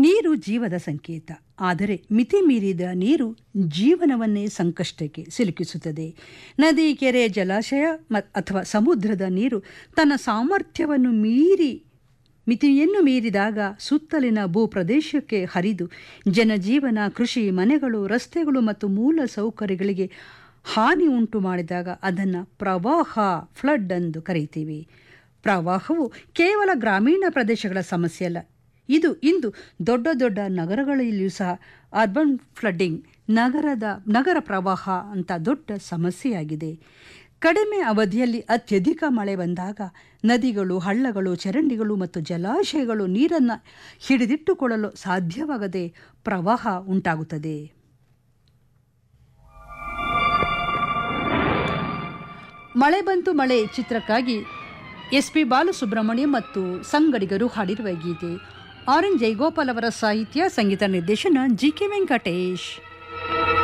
ನೀರು ಜೀವದ ಸಂಕೇತ ಆದರೆ ಮಿತಿ ಮೀರಿದ ನೀರು ಜೀವನವನ್ನೇ ಸಂಕಷ್ಟಕ್ಕೆ ಸಿಲುಕಿಸುತ್ತದೆ ನದಿ ಕೆರೆ ಜಲಾಶಯ ಮ- ಅಥವಾ ಸಮುದ್ರದ ನೀರು ತನ್ನ ಸಾಮರ್ಥ್ಯವನ್ನು ಮೀರಿ ಮಿತಿಯನ್ನು ಮೀರಿದಾಗ ಸುತ್ತಲಿನ ಭೂಪ್ರದೇಶಕ್ಕೆ ಹರಿದು ಜನಜೀವನ ಕೃಷಿ ಮನೆಗಳು ರಸ್ತೆಗಳು ಮತ್ತು ಮೂಲ ಸೌಕರ್ಯಗಳಿಗೆ ಹಾನಿ ಉಂಟು ಮಾಡಿದಾಗ ಅದನ್ನು ಪ್ರವಾಹ ಫ್ಲಡ್ ಎಂದು ಕರೀತೀವಿ ಪ್ರವಾಹವು ಕೇವಲ ಗ್ರಾಮೀಣ ಪ್ರದೇಶಗಳ ಸಮಸ್ಯೆ ಅಲ್ಲ ಇದು ಇಂದು ದೊಡ್ಡ ದೊಡ್ಡ ನಗರಗಳಲ್ಲಿಯೂ ಸಹ ಅರ್ಬನ್ ಫ್ಲಡ್ಡಿಂಗ್ ನಗರದ ನಗರ ಪ್ರವಾಹ ಅಂತ ದೊಡ್ಡ ಸಮಸ್ಯೆಯಾಗಿದೆ ಕಡಿಮೆ ಅವಧಿಯಲ್ಲಿ ಅತ್ಯಧಿಕ ಮಳೆ ಬಂದಾಗ ನದಿಗಳು ಹಳ್ಳಗಳು ಚರಂಡಿಗಳು ಮತ್ತು ಜಲಾಶಯಗಳು ನೀರನ್ನು ಹಿಡಿದಿಟ್ಟುಕೊಳ್ಳಲು ಸಾಧ್ಯವಾಗದೆ ಪ್ರವಾಹ ಉಂಟಾಗುತ್ತದೆ ಮಳೆ ಬಂತು ಮಳೆ ಚಿತ್ರಕ್ಕಾಗಿ ಎಸ್ ಪಿ ಬಾಲಸುಬ್ರಹ್ಮಣ್ಯ ಮತ್ತು ಸಂಗಡಿಗರು ಹಾಡಿರುವ ಗೀತೆ ಆರ್ ಎನ್ ಜೈಗೋಪಾಲ್ ಅವರ ಸಾಹಿತ್ಯ ಸಂಗೀತ ನಿರ್ದೇಶನ ಜಿ ಕೆ ವೆಂಕಟೇಶ್